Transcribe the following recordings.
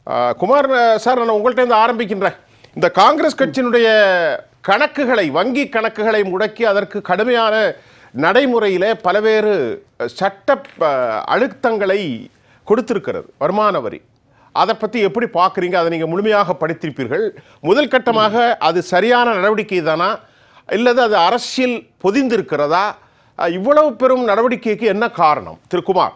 ஆஹ், குமார் அஹ், sir நான் உங்கள்கிட்ட இருந்து ஆரம்பிக்கின்றேன் இந்த காங்கிரஸ் கட்சியினுடைய கணக்குகளை வங்கி கணக்குகளை முடக்கி அதற்கு கடுமையான நடைமுறையிலே பல்வேறு அஹ், சட்ட அஹ், அழுத்தங்களை கொடுத்திருக்கிறது வருமான வரி அதை பற்றி எப்படி பார்க்குறீங்க அதை நீங்கள் முழுமையாக படித்திருப்பீர்கள் முதல் கட்டமாக அது சரியான நடவடிக்கை தானா இல்லது அது அரசியல் பொதிந்திருக்கிறதா அஹ், இவ்வளவு பெரும் நடவடிக்கைக்கு என்ன காரணம் திரு குமார்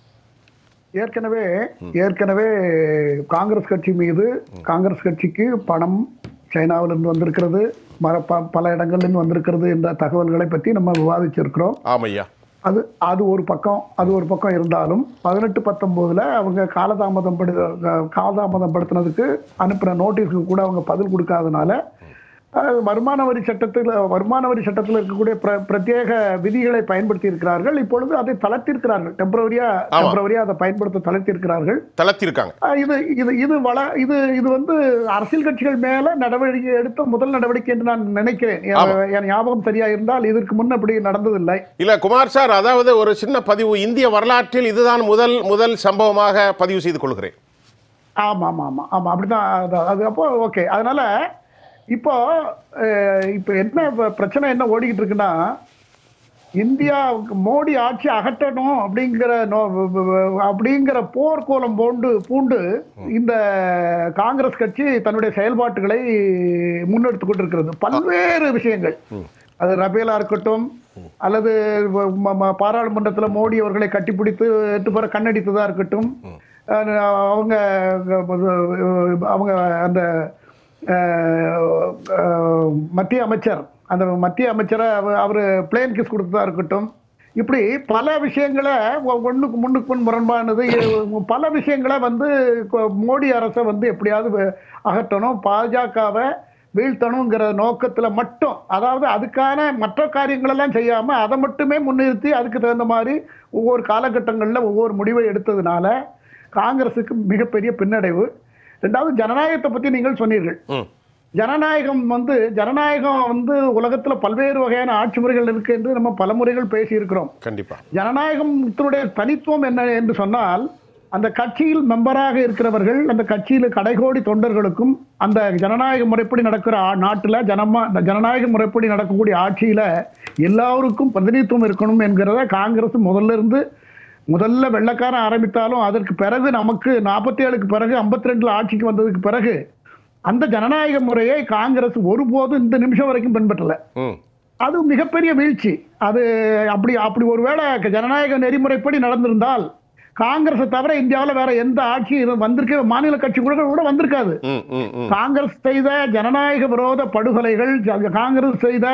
ஏற்கனவே ஏற்கனவே காங்கிரஸ் கட்சி மீது காங்கிரஸ் கட்சிக்கு பணம் சைனாவிலிருந்து வந்திருக்கிறது ம- ப- பல இடங்கள்லேருந்து வந்திருக்கிறது என்ற தகவல்களை பற்றி நம்ம விவாதிச்சிருக்கிறோம் ஆமையா அது அது ஒரு பக்கம் அது ஒரு பக்கம் இருந்தாலும் பதினெட்டு பத்தொம்போதுல அவங்க காலதாமதம் படு காலதாமதம் படுத்தினதுக்கு அனுப்புன நோட்டீஸ்க்கு கூட அவங்க பதில் கொடுக்காதனால அஹ், வருமான வரி சட்டத்தில் வருமான வரி சட்டத்தில் இருக்கக்கூடிய பிர- பிரத்யேக விதிகளை பயன்படுத்தி இருக்கிறார்கள் இப்பொழுது அதை தளர்த்திருக்கிறார்கள் டெம்பரவரியா ஆமா. டெம்பரவரியா அதை பயன்படுத்த தளர்த்திருக்கிறார்கள் தளர்த்திருக்காங்க அஹ், இது இது இது வள இது இது வந்து அரசியல் கட்சிகள் மேல நடவடிக்கை எடுத்த முதல் நடவடிக்கை என்று நான் நினைக்கிறேன் ஆமா. என் என் ஞாபகம் சரியா இருந்தால் இதற்கு முன் அப்படி நடந்ததில்லை இல்ல குமார் சார் அதாவது ஒரு சின்ன பதிவு இந்திய வரலாற்றில் இதுதான் முதல் முதல் சம்பவமாக பதிவு செய்து கொள்கிறேன் ஆமா ஆமா ஆமா ஆமா அப்படிதான் அது- அது அப்போ ஓகே அதனால இப்போ அஹ், இப்போ என்ன இப்ப பிரச்சனை என்ன ஓடிக்கிட்டு இருக்குன்னா இந்தியா மோடி ஆட்சி அகற்றணும் அப்படிங்கிற நோ- அப்படிங்கிற போர்க்கோலம் போண்டு பூண்டு இந்த காங்கிரஸ் கட்சி தன்னுடைய செயல்பாட்டுகளை முன்னெடுத்து கொண்டிருக்கிறது பல்வேறு விஷயங்கள் அது ரபேலா இருக்கட்டும் அல்லது ம- ம- பாராளுமன்றத்தில் மோடி அவர்களை கட்டிப்பிடித்து எட்டு பேரை கண்ணடித்ததா இருக்கட்டும் அஹ் அவங்க அவங்க அந்த அஹ், அஹ், மத்திய அமைச்சர் அந்த மத்திய அமைச்சரை அவர் பிளேன் கிஸ் கொடுத்ததா இருக்கட்டும் இப்படி பல விஷயங்களை ஒ- ஒண்ணுக்கு முன்னுக்கு முன் முரண்பானது இ- பல விஷயங்களை வந்து கொ- மோடி அரசை வந்து எப்படியாவது வெ- அகற்றணும் பாஜகவை வீழ்த்தணுங்கிற நோக்கத்துல மட்டும் அதாவது அதுக்கான மற்ற காரியங்களெல்லாம் செய்யாம அதை மட்டுமே முன்னிறுத்தி அதுக்கு தகுந்த மாதிரி ஒவ்வொரு காலகட்டங்களில் ஒவ்வொரு முடிவை எடுத்ததுனால காங்கிரஸுக்கு மிகப்பெரிய பின்னடைவு ரெண்டாவது ஜனநாயகத்தை பத்தி நீங்கள் சொன்னீர்கள் ம் ஜனநாயகம் வந்து ஜனநாயகம் வந்து உலகத்துல பல்வேறு வகையான ஆட்சி முறைகள் இருக்கு என்று நம்ம பல முறைகள் பேசியிருக்கிறோம் கண்டிப்பா ஜனநாயகத்தினுடைய தனித்துவம் என்ன என்று சொன்னால் அந்த கட்சியில் மெம்பராக இருக்கிறவர்கள் அந்த கட்சியில் கடைகோடி தொண்டர்களுக்கும் அந்த ஜனநாயக முறைப்படி நடக்கிற ஆ- நாட்டுல ஜனமா இந்த ஜனநாயக முறைப்படி நடக்கக்கூடிய ஆட்சியில எல்லாருக்கும் பிரதிநிதித்துவம் இருக்கணும் என்கிறத காங்கிரஸ் முதல்ல இருந்து முதல்ல வெள்ளக்காரன் ஆரம்பித்தாலும் அதற்கு பிறகு நமக்கு நாற்பத்தி ஏழுக்கு பிறகு ஐம்பத்தி ரெண்டுல ஆட்சிக்கு வந்ததுக்கு பிறகு அந்த ஜனநாயக முறையை காங்கிரஸ் ஒருபோதும் இந்த நிமிஷம் வரைக்கும் பின்பற்றல ம் அது மிகப்பெரிய வீழ்ச்சி அது அப்படி அப்படி ஒருவேளை ஜனநாயக நெறிமுறைப்படி நடந்திருந்தால் காங்கிரஸை தவிர இந்தியாவில் வேற எந்த ஆட்சி இது வந்திருக்க மாநில கட்சி கூட கூட வந்திருக்காது ம் ம் ம் காங்கிரஸ் செய்த ஜனநாயக விரோத படுகொலைகள் ஜ- காங்கிரஸ் செய்த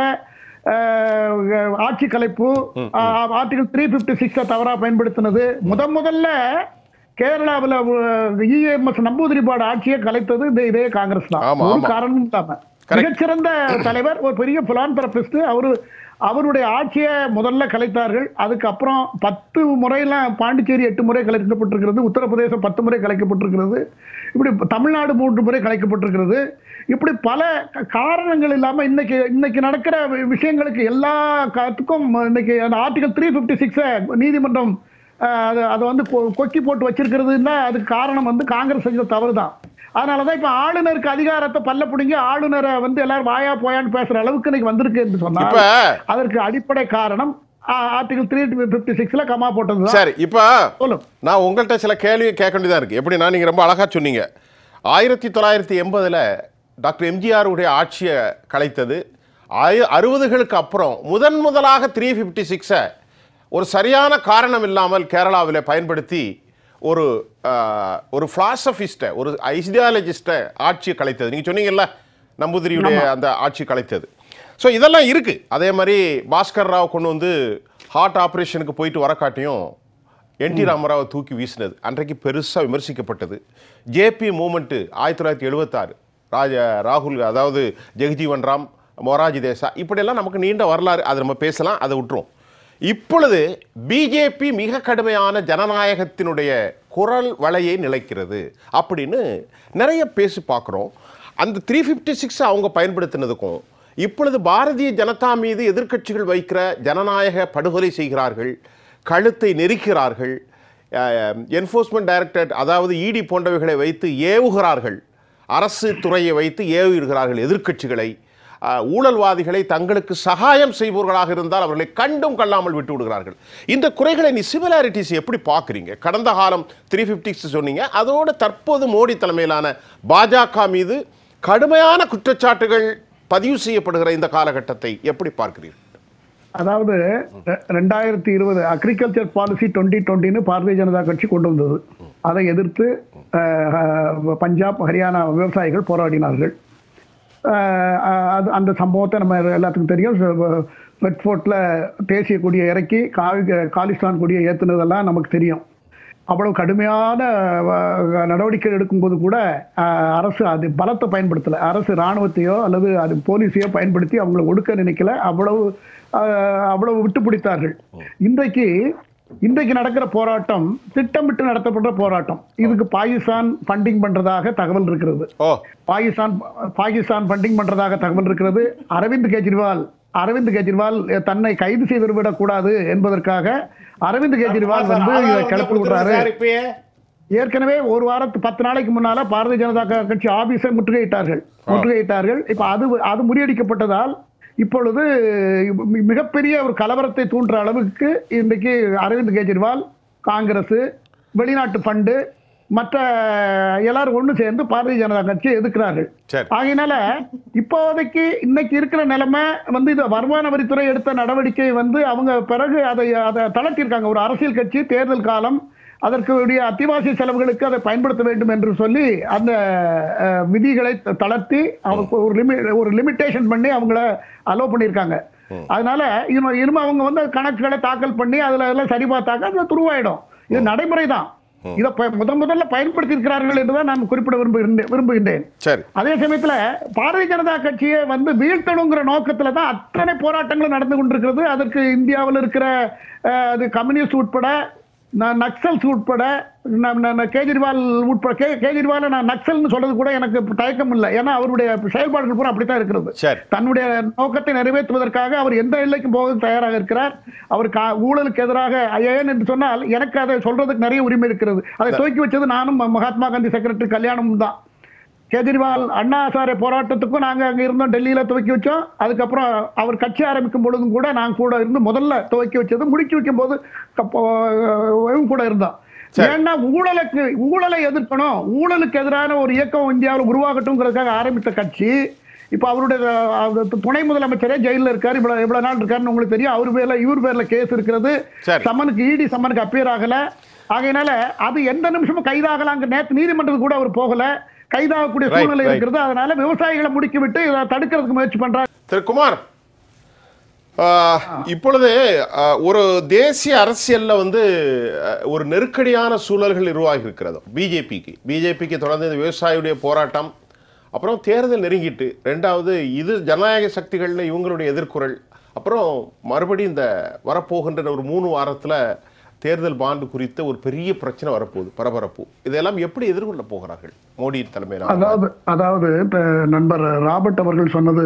அஹ், ஆட்சி கலைப்பு ஆர்டிகல் த்ரீ பிப்டி சிக்ஸை தவறா பயன்படுத்தினது முத முதல்ல கேரளாவில் இஎம்எஸ் நம்பூதிரிபாடு ஆட்சியை கலைத்தது இந்த இதே காங்கிரஸ் தான் ஆமா, ஒரு ஆமா. காரணமும் இல்லாம Correct. மிகச்சிறந்த தலைவர் ஒரு பெரிய பிலான்தரபிஸ்ட் அவரு அவருடைய ஆட்சியை முதல்ல கலைத்தார்கள் அதுக்கப்புறம் பத்து முறையெல்லாம் பாண்டிச்சேரி எட்டு முறை கலைக்கப்பட்டிருக்கிறது உத்தரப்பிரதேசம் பத்து முறை கலைக்கப்பட்டிருக்கிறது இப்படி தமிழ்நாடு மூன்று முறை கலைக்கப்பட்டிருக்கிறது இப்படி பல க- காரணங்கள் இல்லாம இன்னைக்கு இன்னைக்கு நடக்கிற வி- விஷயங்களுக்கு எல்லா காத்துக்கும் இன்னைக்கு அந்த ஆர்டிகல் த்ரீ பிப்டி சிக்ஸை நீதிமன்றம் அஹ், அது அதை வந்து கொ- கொக்கி போட்டு வச்சிருக்கிறதுன்னா அதுக்கு காரணம் வந்து காங்கிரஸ் செஞ்ச தவறு தான் அதனாலதான் இப்ப ஆளுநருக்கு அதிகாரத்தை பல்ல பிடிங்கி ஆளுநரை வந்து எல்லாரும் வாயா போயான்னு பேசுற அளவுக்கு இன்னைக்கு வந்திருக்கு என்று சொன்னா இப்ப அதற்கு அடிப்படை காரணம் ஆர்டிகல் த்ரீ பிப்டி சிக்ஸ்ல கமா போட்டதுதான் சரி இப்போ சொல்லும் நான் உங்கள்கிட்ட சில கேள்வி கேட்க வேண்டியதாக இருக்குது எப்படின்னா நீங்கள் ரொம்ப அழகாக சொன்னீங்க ஆயிரத்தி தொள்ளாயிரத்தி எண்பதில் டாக்டர் எம்ஜிஆர் உடைய ஆட்சியை கலைத்தது ஆய அறுபதுகளுக்கு அப்புறம் முதன் முதலாக த்ரீ ஃபிஃப்டி சிக்ஸை ஒரு சரியான காரணம் இல்லாமல் கேரளாவில் பயன்படுத்தி ஒரு ஆஹ், ஒரு ஃபிலாசபிஸ்ட்டை ஒரு ஐடியாலஜிஸ்ட்டை ஆட்சியை கலைத்தது நீங்கள் சொன்னீங்கல்ல நம்பூதிரியுடைய அந்த ஆட்சி கலைத்தது ஸோ இதெல்லாம் இருக்குது அதே மாதிரி பாஸ்கர் ராவ் கொண்டு வந்து ஹார்ட் ஆப்ரேஷனுக்கு போயிட்டு வரக்காட்டியும் என் டி ராமராவை தூக்கி வீசினது அன்றைக்கு பெருசாக விமர்சிக்கப்பட்டது ஜேபி மூமெண்ட்டு ஆயிரத்தி தொள்ளாயிரத்தி எழுபத்தாறு ராஜ ராகுல் அதாவது ஜெகஜீவன் ராம் மொராஜி தேசா இப்படியெல்லாம் நமக்கு நீண்ட வரலாறு அதை நம்ம பேசலாம் அதை விட்டுருவோம் இப்பொழுது பிஜேபி மிக கடுமையான ஜனநாயகத்தினுடைய குரல் வலையை நிலைக்கிறது அப்படின்னு நிறைய பேசி பார்க்குறோம் அந்த த்ரீ ஃபிஃப்டி சிக்ஸ் அவங்க பயன்படுத்தினதுக்கும் இப்பொழுது பாரதிய ஜனதா மீது எதிர்க்கட்சிகள் வைக்கிற ஜனநாயக படுகொலை செய்கிறார்கள் கழுத்தை நெரிக்கிறார்கள் என்ஃபோர்ஸ்மெண்ட் டைரக்டரேட் அதாவது இடி போன்றவைகளை வைத்து ஏவுகிறார்கள் அரசு துறையை வைத்து ஏவுகிறார்கள் எதிர்க்கட்சிகளை அஹ், ஊழல்வாதிகளை தங்களுக்கு சகாயம் செய்பவர்களாக இருந்தால் அவர்களை கண்டும் கல்லாமல் விட்டு விடுகிறார்கள் இந்த குறைகளை நீ சிமிலாரிட்டிஸ் எப்படி பார்க்குறீங்க கடந்த காலம் த்ரீ ஃபிஃப்டிஸ் சொன்னீங்க அதோடு தற்போது மோடி தலைமையிலான பாஜக மீது கடுமையான குற்றச்சாட்டுகள் பதிவு செய்யப்படுகிற இந்த காலகட்டத்தை எப்படி பார்க்கிறீர்கள் அதாவது ரெ- ரெண்டாயிரத்தி இருபது அக்ரிகல்ச்சர் பாலிசி டுவெண்ட்டி டுவெண்ட்டின்னு பாரதிய ஜனதா கட்சி கொண்டு வந்தது அதை எதிர்த்து அஹ், அஹ், பஞ்சாப் ஹரியானா விவசாயிகள் போராடினார்கள் அஹ், அஹ், அது அந்த சம்பவத்தை நம்ம எல்லாத்துக்கும் தெரியும் ரெட்ஃபோர்ட்டில் தேசிய கொடியை இறக்கி காவி காலிஸ்தான் கொடியை ஏற்றுனதெல்லாம் நமக்கு தெரியும் அவ்வளவு கடுமையான அஹ், நடவடிக்கை எடுக்கும்போது கூட அஹ், அரசு அது பலத்தை பயன்படுத்தலை அரசு இராணுவத்தையோ அல்லது அது போலீஸையோ பயன்படுத்தி அவங்களை ஒடுக்க நினைக்கல அவ்வளவு அஹ், அவ்வளவு விட்டு பிடித்தார்கள் இன்றைக்கு இன்றைக்கு நடக்கிற போராட்டம் திட்டமிட்டு நடத்தப்படுற போராட்டம் இதுக்கு பாகிஸ்தான் ஃபண்டிங் பண்றதாக தகவல் இருக்கிறது ஓ பாகிஸ்தான் பாகிஸ்தான் ஃபண்டிங் பண்றதாக தகவல் இருக்கிறது அரவிந்த் கெஜ்ரிவால் அரவிந்த் கெஜ்ரிவால் தன்னை கைது செய்து விடக்கூடாது என்பதற்காக அரவிந்த் கெஜ்ரிவால் வந்து இதை கிளப்பி விடுறாரு ஏற்கனவே ஒரு வாரத்து பத்து நாளைக்கு முன்னால பாரதிய ஜனதா க- கட்சி ஆபீஸை முற்றுகையிட்டார்கள் முற்றுகையிட்டார்கள் இப்ப அது அது முறியடிக்கப்பட்டதால் இப்பொழுது மி- மிகப்பெரிய ஒரு கலவரத்தை தூண்டுற அளவுக்கு இன்றைக்கு அரவிந்த் கெஜ்ரிவால் காங்கிரஸ் வெளிநாட்டு ஃபண்டு மற்ற எல்லாரும் ஒண்ணு சேர்ந்து பாரதிய ஜனதா கட்சியை எதிர்க்கிறார்கள் சரி ஆகையினால இப்போதைக்கு இன்னைக்கு இருக்கிற நிலைமை வந்து இது வருமான வரித்துறை எடுத்த நடவடிக்கை வந்து அவங்க பிறகு அதை அதை தளர்த்திருக்காங்க ஒரு அரசியல் கட்சி தேர்தல் காலம் அதற்கு உரிய அத்தியாவசிய செலவுகளுக்கு அதை பயன்படுத்த வேண்டும் என்று சொல்லி அந்த அஹ், விதிகளை த- தளர்த்தி அவங்க ஒரு லிமி ஒரு லிமிட்டேஷன் பண்ணி அவங்கள அலோவ் பண்ணியிருக்காங்க அதனால இனிமே இனிமே அவங்க வந்து கணக்குகளை தாக்கல் பண்ணி அதுல எல்லாம் சரி பார்த்தாக்க அது துருவாயிடும் இது நடைமுறை தான் இதை ப- முதன் முதல்ல பயன்படுத்தி இருக்கிறார்கள் என்றுதான் நான் குறிப்பிட விரும்புகின்றேன் விரும்புகின்றேன் சரி அதே சமயத்துல பாரதிய ஜனதா கட்சியை வந்து வீழ்த்தணுங்கிற நோக்கத்துல தான் அத்தனை போராட்டங்களும் நடந்து கொண்டிருக்கிறது அதற்கு இந்தியாவில் இருக்கிற அஹ், அது கம்யூனிஸ்ட் உட்பட ந- நக்சல்ஸ் உட்பட ந- ந- ந- கேஜ்ரிவால் உட்பட கே கேஜ்ரிவாலை நான் நக்சல்னு சொல்றது கூட எனக்கு தயக்கம் இல்லை ஏன்னா அவருடைய செயல்பாடுகள் பூரா அப்படித்தான் இருக்கிறது சரி தன்னுடைய நோக்கத்தை நிறைவேற்றுவதற்காக அவர் எந்த எல்லைக்கும் போக தயாராக இருக்கிறார் அவர் கா- ஊழலுக்கு எதிராக ஏன் என்று சொன்னால் எனக்கு அதை சொல்றதுக்கு நிறைய உரிமை இருக்கிறது அதை துவக்கி வச்சது நானும் ம- மகாத்மா காந்தி செக்ரட்டரி கல்யாணமும் தான் கேஜ்ரிவால் அண்ணா ஹசாரே போராட்டத்துக்கும் நாங்க அங்க இருந்தோம் டெல்லியில துவக்கி வச்சோம் அதுக்கப்புறம் அவர் கட்சி ஆரம்பிக்கும் பொழுதும் கூட நான் கூட இருந்து முதல்ல துவக்கி வச்சது முடிச்சு வைக்கும் போது கப்ப- இவங்க கூட இருந்தோம் சரி. ஏன்னா ஊழலுக்கு ஊழலை எதிர்க்கணும் ஊழலுக்கு எதிரான ஒரு இயக்கம் இந்தியாவில் உருவாகட்டும்ங்கிறதுக்காக ஆரம்பித்த கட்சி இப்ப அவருடைய அஹ், துணை முதலமைச்சரே ஜெயில்ல இருக்காரு இவ்வளவு இவ்வளவு நாள் இருக்காருன்னு உங்களுக்கு தெரியும் அவர் பேர்ல இவர் பேர்ல கேஸ் இருக்கிறது சரி. சம்மனுக்கு இடி சம்மனுக்கு அப்பியர் ஆகல ஆகையினால அது எந்த நிமிஷமும் கைதாகலாங்க நேற்று நீதிமன்றத்துக்கு கூட அவர் போகல கைதாகக்கூடிய Right, சூழ்நிலை right. இருக்கிறது அதனால விவசாயிகளை முடுக்கி விட்டு இதை தடுக்கிறதுக்கு முயற்சி பண்றாங்க திரு குமார் ஆஹ், இப்பொழுது ஆஹ், ஒரு தேசிய அரசியல்ல வந்து ஆஹ், ஒரு நெருக்கடியான சூழல்கள் உருவாகி இருக்கிறது பிஜேபிக்கு பிஜேபிக்கு தொடர்ந்து இந்த விவசாயியுடைய போராட்டம் அப்புறம் தேர்தல் நெருங்கிட்டு ரெண்டாவது இது ஜனநாயக சக்திகளில் இவங்களுடைய எதிர்குரல் அப்புறம் மறுபடியும் இந்த வரப்போகின்ற ஒரு மூணு வாரத்தில் தேர்தல் பாண்டு குறித்த ஒரு பெரிய பிரச்சனை வரப்போகுது பரபரப்பு இதெல்லாம் எப்படி எதிர்கொள்ள போகிறார்கள் மோடி தலைமையிலான அதாவது அதாவது இப்ப நண்பர் ராபர்ட் அவர்கள் சொன்னது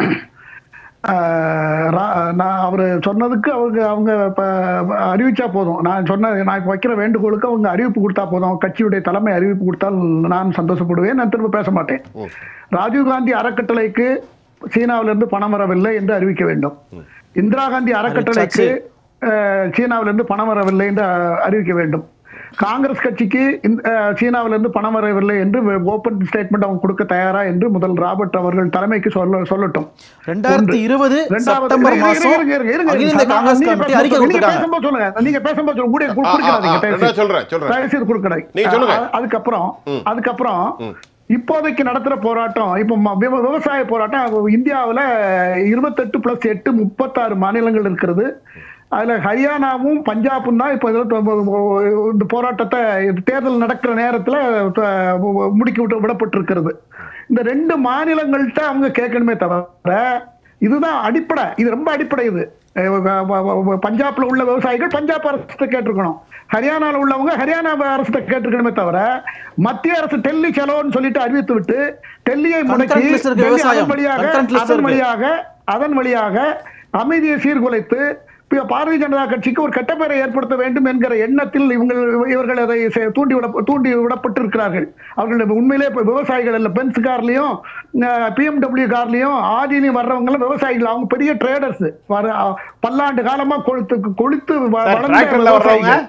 ஆஹ், ரா- நான் அவர் சொன்னதுக்கு அவங்க அவங்க இப்ப அறிவிச்சா போதும் நான் சொன்ன நான் இப்ப வைக்கிற வேண்டுகோளுக்கு அவங்க அறிவிப்பு கொடுத்தா போதும் கட்சியுடைய தலைமை அறிவிப்பு கொடுத்தால் நான் சந்தோஷப்படுவேன் நான் திரும்ப பேச மாட்டேன் ம். ராஜீவ்காந்தி அறக்கட்டளைக்கு சீனாவிலிருந்து பணம் வரவில்லை என்று அறிவிக்க வேண்டும் இந்திரா காந்தி அறக்கட்டளைக்கு அஹ், சீனாவிலிருந்து பணம் வரவில்லை என்று அஹ், அறிவிக்க வேண்டும் காங்கிரஸ் கட்சிக்கு இந்த- அஹ், சீனாவிலிருந்து பணம் வரவில்லை என்று ஓபன் ஸ்டேட்மெண்ட் அவங்க கொடுக்க தயாரா என்று முதல் ராபர்ட் அவர்கள் தலைமைக்கு சொல்ல சொல்லட்டும் ரெண்டாயிரத்தி இருபது ரெண்டாவது செப்டம்பர் இருங்க, மாசம் இருங்க, இருங்க, இருங்க, அகில இருங்க. இந்திய காங்கிரஸ் நீங்க கமிட்டி பேசும்போது அறிக்கை நீங்க கொடுத்துருக்காங்க பேசும்போது சொல்லுங்க நீங்க பேசும்போது சொல்லுங்க கூட ஆ, ஆ, குறுக்கிடாதீங்க ஆ, தயவு ரெண்டா செய்து. சொல்றேன் சொல்றேன் தயவு செய்து குறுக்கிடாதீங்க. நீங்க சொல்லுங்க. அ- அதுக்கப்புறம் அதுக்கப்புறம் இப்போதைக்கு நடத்துற போராட்டம் இப்போ ம- விவ- விவசாய போராட்டம் இந்தியாவுல இருபத்தெட்டு பிளஸ் எட்டு முப்பத்தாறு மாநிலங்கள் இருக்கிறது அதுல ஹரியானாவும் பஞ்சாபும் தான் இப்போ இதுல தொ- இந்த போராட்டத்தை இது தேர்தல் நடக்கிற நேரத்துல த- முடுக்கி விட்டு விடப்பட்டிருக்கிறது இந்த ரெண்டு மாநிலங்கள்கிட்ட அவங்க கேட்கணுமே தவிர இதுதான் அடிப்படை இது ரொம்ப அடிப்படை இது அஹ் வ- வ- வ- பஞ்சாப்ல உள்ள விவசாயிகள் பஞ்சாப் அரசு கேட்டிருக்கணும் ஹரியானால உள்ளவங்க ஹரியானா அரசு கேட்டிருக்கணுமே தவிர மத்திய அரசு டெல்லி செலவுன்னு சொல்லிட்டு அறிவித்து விட்டு டெல்லியை முடக்கி Concurrent list இருக்கு டெல்லி விவசாயம். அதன் வழியாக Concurrent list அதன் இருக்கு. வழியாக அதன் வழியாக அமைதியை சீர்குலைத்து பி- பாரதிய ஜனதா கட்சிக்கு ஒரு கெட்ட பெயரை ஏற்படுத்த வேண்டும் என்கிற எண்ணத்தில் இவங்கள் இவர்கள் அதை செ- தூண்டி விட தூண்டி விடப்பட்டிருக்கிறார்கள் அவர்கள் உண்மையிலே இப்ப விவசாயிகள் இல்ல பென்ஸ் கார்லயும் பிஎம்டபிள்யூ கார்லயும் ஆதிலையும் வர்றவங்க எல்லாம் விவசாயிகள் அவங்க பெரிய ட்ரேடர்ஸ் பல்லாண்டு காலமா கொழுத்து கொழுத்து வ- சார், வளர்ந்த டிராக்டர்ல வர்றவங்க விவசாயிகள்.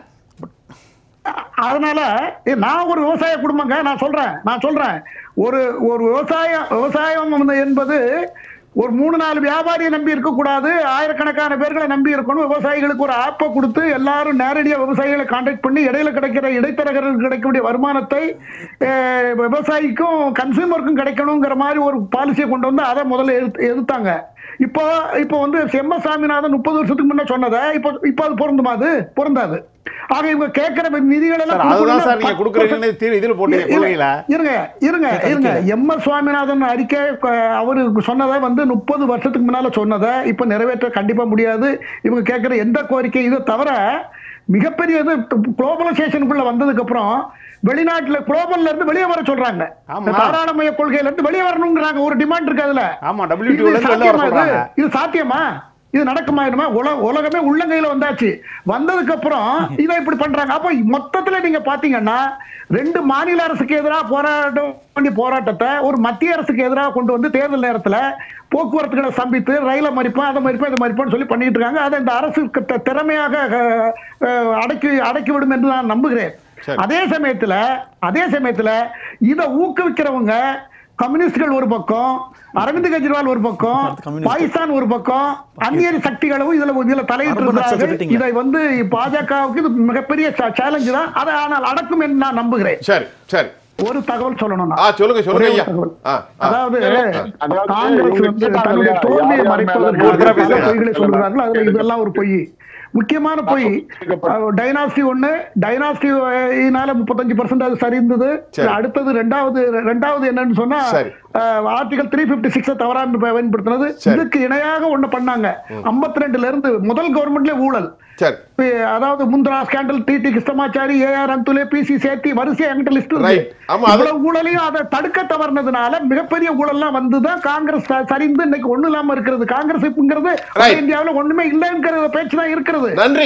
அதனால ஏ, நான் ஒரு விவசாய குடும்பங்க நான் சொல்றேன் நான் சொல்றேன் ஒரு ஒரு விவசாய விவசாயம் வந்து என்பது ஒரு மூணு நாலு வியாபாரியை நம்பி இருக்க கூடாது ஆயிரக்கணக்கான பேர்களை நம்பி இருக்கணும் விவசாயிகளுக்கு ஒரு ஆப்பை கொடுத்து எல்லாரும் நேரடியா விவசாயிகளை கான்டாக்ட் பண்ணி இடையில கிடைக்கிற இடைத்தரகர்களுக்கு கிடைக்கக்கூடிய வருமானத்தை அஹ், விவசாயிக்கும் கன்சியூமருக்கும் கிடைக்கணுங்கிற மாதிரி ஒரு பாலிசியை கொண்டு வந்து அதை முதல்ல எதிர்த்து- எதிர்த்தாங்க இப்போ இப்போ வந்து செம்ம சாமிநாதன் முப்பது வருஷத்துக்கு முன்ன சொன்னதை இப்போ இப்போ அது பொருந்துமா அது பொருந்தாது ஆக இவங்க கேட்கிற நிதிகள் எல்லாம் சார் அதுதான் சார் நீங்க கொடுக்கணும்னா கொடுக்குறீங்கன்னு தீர்வு இதில் போட்டீங்க இல்ல, கொள்கையில இருங்க இருங்க இருங்க எம் எஸ் சுவாமிநாதன் அறிக்கை க- அவரு சொன்னதை வந்து முப்பது வருஷத்துக்கு முன்னால சொன்னதை இப்ப நிறைவேற்ற கண்டிப்பா முடியாது இவங்க கேட்கிற எந்த கோரிக்கை இதை தவிர மிகப்பெரிய இது குளோபலைசேஷனுக்குள்ள வந்ததுக்கு அப்புறம் வெளிநாட்டுல குளோபல்ல இருந்து வெளியே வர சொல்றாங்க ஆமா. இந்த தாராளமய கொள்கையில இருந்து வெளியே வரணுங்கிறாங்க ஒரு டிமாண்ட் இருக்கு அதுல ஆமா இது WTO ல இருந்து வெளில வர சாத்தியமா இது? சொல்றாங்க இது சாத்தியமா இது நடக்குமா உல உலகமே உள்ளங்கையில வந்தாச்சு வந்ததுக்கு அப்புறம் இதை இப்படி பண்றாங்க அப்ப மொத்தத்துல நீங்க பாத்தீங்கன்னா ரெண்டு மாநில அரசுக்கு எதிராக போராட வேண்டிய போராட்டத்தை ஒரு மத்திய அரசுக்கு எதிராக கொண்டு வந்து தேர்தல் நேரத்துல போக்குவரத்துகளை சம்பித்து ரயில மறிப்போம் அதை மறிப்போம் இதை மறிப்போம்னு சொல்லி பண்ணிட்டு இருக்காங்க அதை இந்த அரசு தி- திறமையாக அஹ், அஹ், அடக்கி அடக்கி விடும் என்று நான் நம்புகிறேன் சரி. அதே சமயத்துல அதே சமயத்துல இதை ஊக்குவிக்கிறவங்க கம்யூனிஸ்டுகள் ஒரு பக்கம் அரவிந்த் கெஜ்ரிவால் ஒரு பக்கம் அடுத்து கம்யூனிஸ்ட். பாகிஸ்தான் ஒரு பக்கம் அந்நிய சக்திகளும் இதுல இதுல தலையிட்டு மரபு நக்சல் இருக்கிறார்கள் சொல்லிட்டீங்க. இதை வந்து பாஜகவுக்கு இது மிகப்பெரிய சேலஞ்சு தான் அதை ஆனால் அடக்கும் என்று நான் நம்புகிறேன் சரி சரி ஒரு தகவல் சொல்லணும்னா ஆ சொல்லுங்க சொல்லுங்க ஒரே ஒரு ஐயா தகவல். ஆ ஆ அதாவது அதாவது காங்கிரஸ் இவங்க வந்து கேட்டாங்க தன்னுடைய இல்லையா, தோல்வியை யார் யார் மறைப்பதற்கு மேல ஒரு தடவை பல பேசுங்க. பொய்களை சொல்கிறார்கள் அதுல இதெல்லாம் ஒரு பொய் முக்கியமான பொய் கேட்கப்பட்ட- டைனாஸ்டி ஒண்ணு டைனாஸ்டினால முப்பத்தஞ்சு பர்சன்ட் அது சரிந்தது சரி. அடுத்தது ரெண்டாவது ரெண்டாவது என்னன்னு சொன்னா சரி. ஆர்டிகல் த்ரீ பிப்டி சிக்ஸ் தவறாக பயன்படுத்தினது சரி. இதுக்கு இணையாக ஒண்ணு பண்ணாங்க 52 ரெண்டுல இருந்து முதல் கவர்மெண்ட்ல ஊழல் சரி இப்ப அதாவது Mundhra scandal TT Krishnamachari AR Antulay PC Sethi வரிசை என்கிட்ட லிஸ்ட் Right. இருக்கு ஆமா, அது- இவ்வளவு ஊழலையும் அதை தடுக்க தவறுனதுனால மிகப்பெரிய ஊழல்லாம் வந்துதான் காங்கிரஸ் ச- சரிந்து இன்னைக்கு ஒண்ணு இல்லாம இருக்கிறது காங்கிரஸ் இப்பங்கிறது Right. இந்தியாவுல ஒண்ணுமே இல்லைங்கிற பேச்சு தான் இருக்கிறது நன்றி